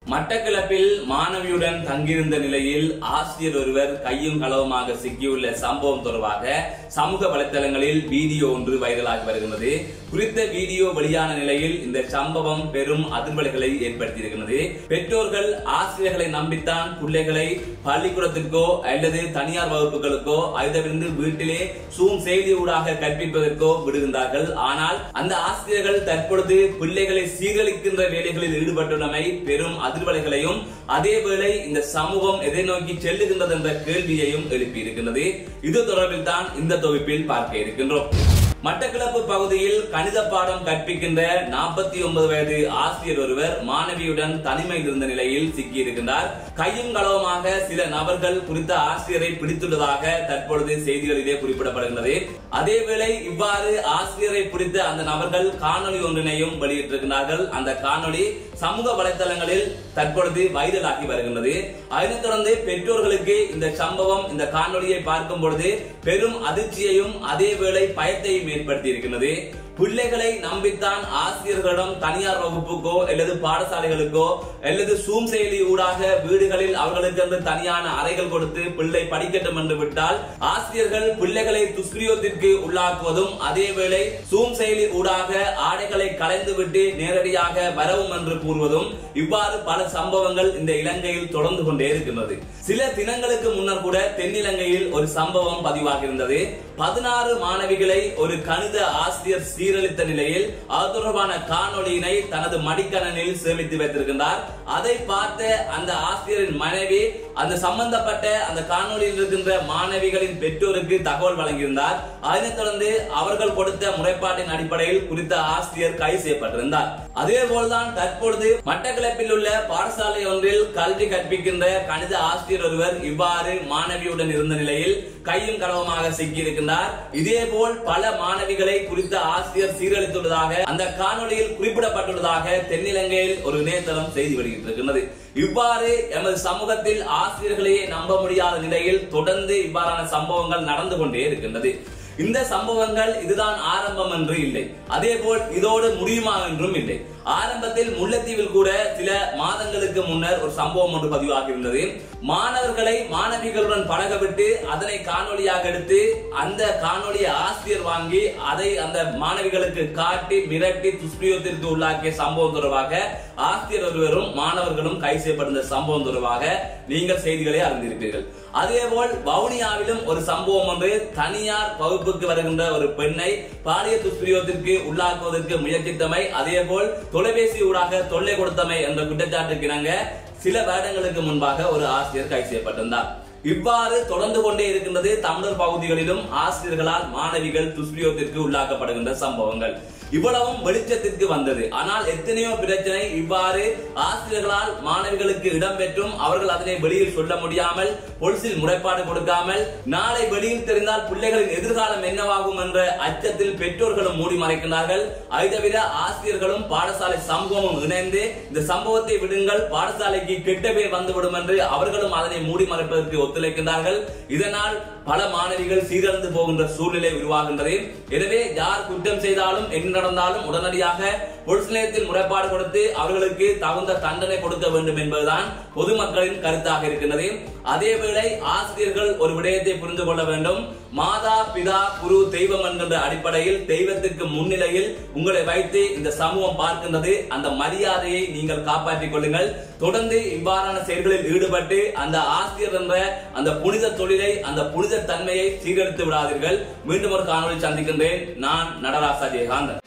மட்டக்களப்பில் மாணவியுடன் தங்கியிருந்த நிலையில் ஆசிரியர் ஒருவர் கையும் களவுமாக சிக்கியுள்ள சம்பவம் தொடர்பாக சமூக வலைதளங்களில் வீடியோ ஒன்று வைரலாகி வருகிறது குறித்த வீடியோ வெளியான நிலையில் இந்த சம்பவம் பெரும் அதிர்வலைகளை ஏற்படுத்தியிருக்கிறது பெற்றோர்கள் ஆசிரியர்களை நம்பித்தான் பிள்ளைகளை பள்ளிக்கூடத்திற்கோ அல்லது தனியார் வகுப்புகளுக்கோ அதிலிருந்து வீட்டிலே சூம் செய்தி ஊடாக கற்பிப்பதற்கோ விடுகின்றார்கள் ஆனால் அந்த ஆசிரியர்கள் தற்பொழுது பிள்ளைகளை சீரழிக்கின்ற வேலைகளில் ஈடுபட்டுள்ளமை பெரும் அதிர்வலைகளையும் அதேவேளை இந்த சமூகம் எதை நோக்கி செல்லுகின்றது என்ற கேள்வியையும் எழுப்பியிருக்கின்றது இது தொடர்பில் தான் இந்த தொகுப்பில் பார்க்க இருக்கின்றோம் மட்டக்களப்பு பகுதியில் கணித பாடம் கற்பிக்கின்ற நாற்பத்தி ஒன்பது வயது ஆசிரியர் ஒருவர் மாணவியுடன் தனிமையில் இருந்த நிலையில் சிக்கியிருக்கின்றார் கையும் களவுமாக சில நபர்கள் குறித்த ஆசிரியரை பிடித்துள்ளதாக தற்பொழுது செய்திகளிலே குறிப்பிடப்படுகின்றது அதேவேளை இவ்வாறு ஆசிரியரை பிடித்த அந்த நபர்கள் காணொளி ஒன்றினையும் வெளியிட்டிருக்கிறார்கள் அந்த காணொளி சமூக வலைதளங்களில் தற்பொழுது வைரலாகி வருகின்றது அதனைத் தொடர்ந்து பெற்றோர்களுக்கு இந்த சம்பவம் இந்த காணொளியை பார்க்கும் பொழுது பெரும் அதிர்ச்சியையும் அதேவேளை பயத்தையும் ஏற்படுத்தி இருக்கின்றது பிள்ளைகளை நம்பித்தான் ஆசிரியர்களிடம் தனியார் வகுப்புக்கோ அல்லது பாடசாலைகளுக்கோ அல்லது சூம் செயலி ஊடாக வீடுகளில் அவர்களுக்கு என்று தனியான அறைகள் கொடுத்து பிள்ளை படிக்கட்டும் என்று விட்டால் ஆசிரியர்கள் பிள்ளைகளை துஷ்பிரயோகத்திற்கு உள்ளாக்குவதும் அதேவேளை சூம் செயலி ஊடாக ஆடைகளை கலைந்து விட்டு நேரடியாக வரவும் என்று கூறுவதும் இவ்வாறு பல சம்பவங்கள் இந்த இலங்கையில் தொடர்ந்து கொண்டே இருக்கின்றது சில தினங்களுக்கு முன்னர் கூட தென்னிலங்கையில் ஒரு சம்பவம் பதிவாகியிருந்தது பதினாறு மாணவிகளை ஒரு கணித ஆசிரியர் சீரழித்த நிலையில் அது தொடர்பான காணொளியினை தனது மடிக்கணனில் சேமித்து வைத்திருக்கின்றார் அதை பார்த்த அந்த ஆசிரியரின் மனைவி அந்த சம்பந்தப்பட்ட அந்த காணொளியில் இருக்கின்ற மாணவிகளின் பெற்றோருக்கு தகவல் வழங்கியிருந்தார் அதனைத் தொடர்ந்து அவர்கள் கொடுத்த முறைப்பாட்டின் அடிப்படையில் குறித்த ஆசிரியர் கைது செய்யப்பட்டிருந்தார் அதே போல்தான் தற்பொழுது மட்டக்களப்பில் உள்ள பாடசாலை ஒன்றில் கல்வி கற்பிக்கின்ற கணித ஆசிரியர் ஒருவர் இவ்வாறு மாணவியுடன் இருந்த நிலையில் கையும் களவுமாக சிக்கியிருக்கின்றார் இதே போல் பல மாணவிகளை குறித்த ஆசிரியர் சீரழித்துள்ளதாக அந்த காணொளியில் குறிப்பிடப்பட்டுள்ளதாக தென்னிலங்கையில் ஒரு இணையதளம் செய்தி வெளியிட்டிருக்கின்றது இவ்வாறு எமது சமூகத்தில் ஆசிரியர்களையே நம்ப முடியாத நிலையில் தொடர்ந்து இவ்வாறான சம்பவங்கள் நடந்து கொண்டே இருக்கின்றது இந்த சம்பவங்கள் இதுதான் ஆரம்பம் என்று இல்லை அதே போல் இதோடு முடியுமா என்றும் இல்லை ஆரம்பத்தில் முல்லைத்தீவில் கூட சில மாதங்களுக்கு முன்னர் ஒரு சம்பவம் ஒன்று பதிவாகி இருந்தது மாணவர்களை மாணவிகளுடன் பழக விட்டு அதனை காணொளியாக எடுத்து அந்த காணொளியை ஆசிரியர் வாங்கி அதை அந்த மாணவிகளுக்கு காட்டி மிரட்டி துஷ்பிரயோகத்திற்கு உள்ளாக்கிய சம்பவம் தொடர்பாக ஆசிரியர் ஒருவரும் மாணவர்களும் கை செய்யப்பட்ட சம்பவம் தொடர்பாக நீங்கள் செய்திகளை அறிந்திருப்பீர்கள் அதேபோல் வவுனியாவிலும் ஒரு சம்பவம் ஒன்று தனியார் வகுப்புக்கு வருகின்ற ஒரு பெண்ணை பாலிய துஷ்பிரயோகத்திற்கு உள்ளாக்குவதற்கு முயற்சித்தமை அதேபோல் தொலைபேசி ஊடாக தொல்லை கொடுத்தமை என்ற குற்றச்சாட்டுக்கு இணங்க சில வருடங்களுக்கு முன்பாக ஒரு ஆசிரியர் கைது செய்யப்பட்டிருந்தார் இவ்வாறு தொடர்ந்து கொண்டே இருக்கின்றது தமிழர் பகுதிகளிலும் ஆசிரியர்களால் மாணவிகள் துஷ்பிரயோகத்திற்கு உள்ளாக்கப்படுகின்ற சம்பவங்கள் இவ்வளவும் வெளிச்சத்திற்கு வந்தது ஆனால் எத்தனையோ பிரச்சனை இவ்வாறு ஆசிரியர்களால் மாணவிகளுக்கு இடம்பெற்றும் அவர்கள் அதனை வெளியில் சொல்ல முடியாமல் பொலிசில் முறைப்பாடு கொடுக்காமல் நாளை வெளியில் தெரிந்தால் பிள்ளைகளின் எதிர்காலம் என்னவாகும் என்ற அச்சத்தில் பெற்றோர்களும் மூடி மறைக்கின்றார்கள் அதை தவிர ஆசிரியர்களும் பாடசாலை சமூகமும் இணைந்து இந்த சம்பவத்தை விடுங்கள் பாடசாலைக்கு கெட்ட பேர் வந்துவிடும் என்று அவர்களும் அதனை மூடி மறைப்பதற்கு ஒத்துழைக்கின்றார்கள் இதனால் பல மாணவிகள் சீரழிந்து போகின்ற சூழ்நிலை உருவாகின்றது எனவே யார் குற்றம் செய்தாலும் என்ன நடந்தாலும் உடனடியாக பொலிஸ் நிலையத்தில் முறைப்பாடு கொடுத்து அவர்களுக்கு தகுந்த தண்டனை கொடுக்க வேண்டும் என்பதுதான் பொதுமக்களின் கருத்தாக இருக்கின்றது அதேவேளை ஆசிரியர்கள் ஒரு விடயத்தை புரிந்து கொள்ள வேண்டும் மாதா பிதா குரு தெய்வம் என்கின்ற அடிப்படையில் தெய்வத்திற்கு முன்னிலையில் உங்களை வைத்து இந்த சமூகம் பார்க்கின்றது அந்த மரியாதையை நீங்கள் காப்பாற்றிக் கொள்ளுங்கள் தொடர்ந்து இவ்வாறான செயல்களில் ஈடுபட்டு அந்த ஆசிரியர் என்ற அந்த புனித தொழிலை அந்த புனித தன்மையை சீரழித்து விடாதீர்கள் மீண்டும் ஒரு காணொலி சந்திக்கின்றேன் நான் நடராசா ஜெயகாந்தன்